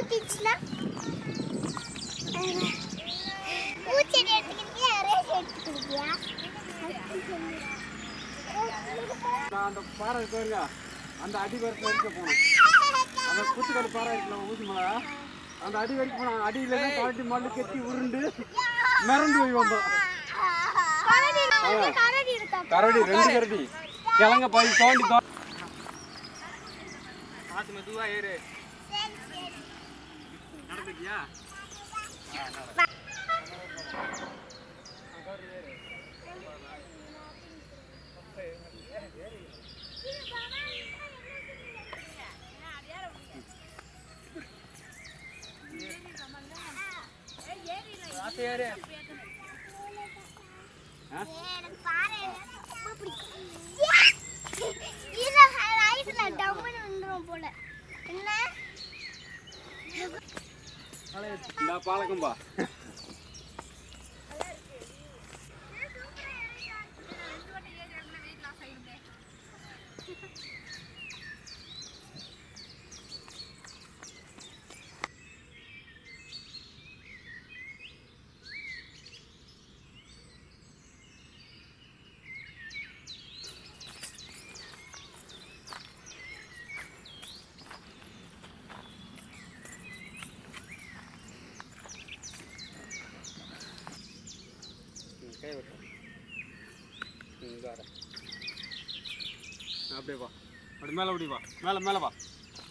மாட்டிச்சுன்னா பூச்செடி எடுத்துக்கிட்டியா ரேஸ் எடுத்துக்கிட்டியா நான் அந்த பாறை இருக்கு பாருங்க அந்த அடி வரைக்கும் வரைக்கும் போனோம் அந்த குத்துக்கல் பாறை இருக்குல்ல ஊசி மலை அந்த அடி வரைக்கும் போனோம் அடியில இருந்து கரடி மல்லு கட்டி உருண்டு மிரண்டு போய் வந்தோம் கரடி நான் கரடி இருக்கா கரடி ரெண்டு கரடி கிழங்க பாய் தோண்டி தோண்டி பார்த்து மெதுவா ஏறு நடந்துக்கியா பார்த்து ஏறு எனக்கு பாறை ரொம்ப பிடிக்கும் இல்ல ரைட்ல டம்முன்னு வந்துரும் போல என்ன இந்த பாலக்கம்பா கை விட்டு இங்கே வர அப்படியே வா அப்படி மேலே அப்படி வா மேலே மேலே வா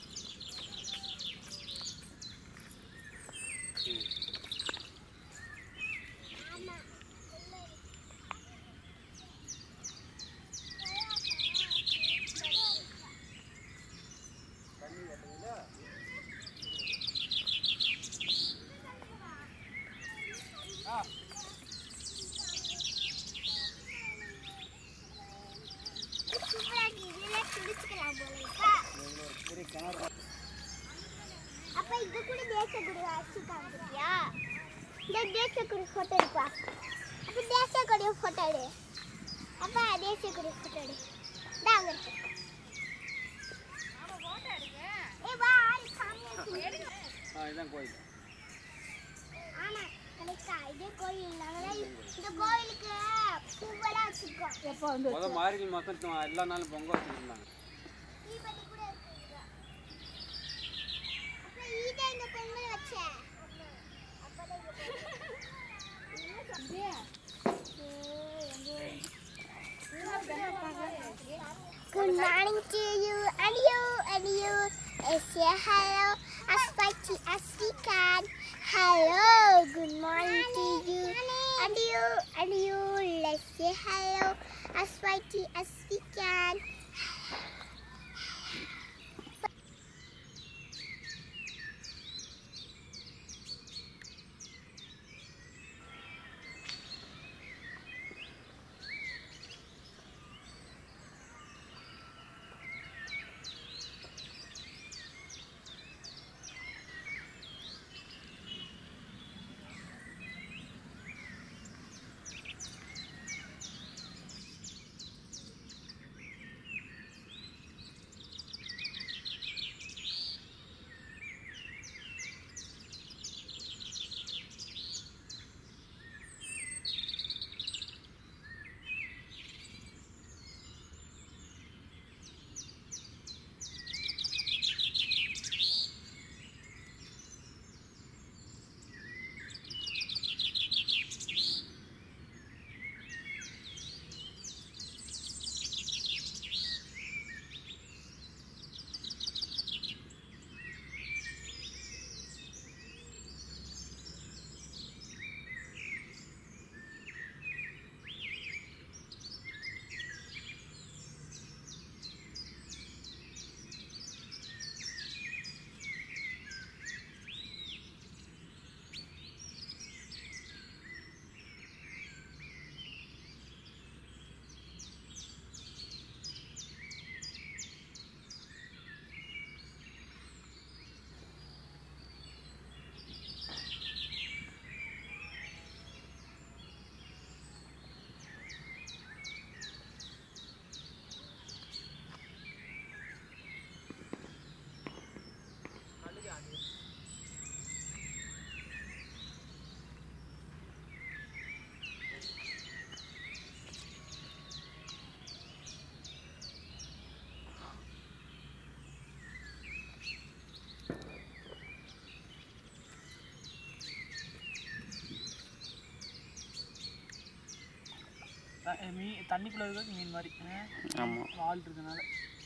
சூப்பரா இருக்கு இதுல குளிச்சுக்கலாம் போல இருக்கா அப்ப இது கூட தேசக்குடி வச்சுக்காங்க பாத்தியா இந்த தேசக்குடி போட்டோ எடுப்பா அப்ப தேசக்குடி போட்டோ எடு அப்பா தேசக்குடி போட்டோ எடு இந்தா அங்க இருக்கு ஏய் வா ஆளு சாமி இருக்கு. ஆ இதான் கோயில் ஆமா கரெக்டா இதே கோயில் நாங்களே இந்த கோயிலுக்கு பூவெல்லாம் வச்சிருக்கோம் முத மார்கழி மாதம் எல்லா நாளும் பொங்க வச்சுருந்தாங்க தீபதி கூட இருக்குங்க அப்புறம் ஈதா இந்த பொங்கல் வச்சேன் Good morning to you and you and you. I say hello as spicy as we can. Hello, good morning to you and you and you. Let's say hello as spicy as we can. த- மீன் தண்ணிக்குள்ள இருக்கிறது மீன் மாதிரி ஆ? ஆமாம் வால் இருக்கனால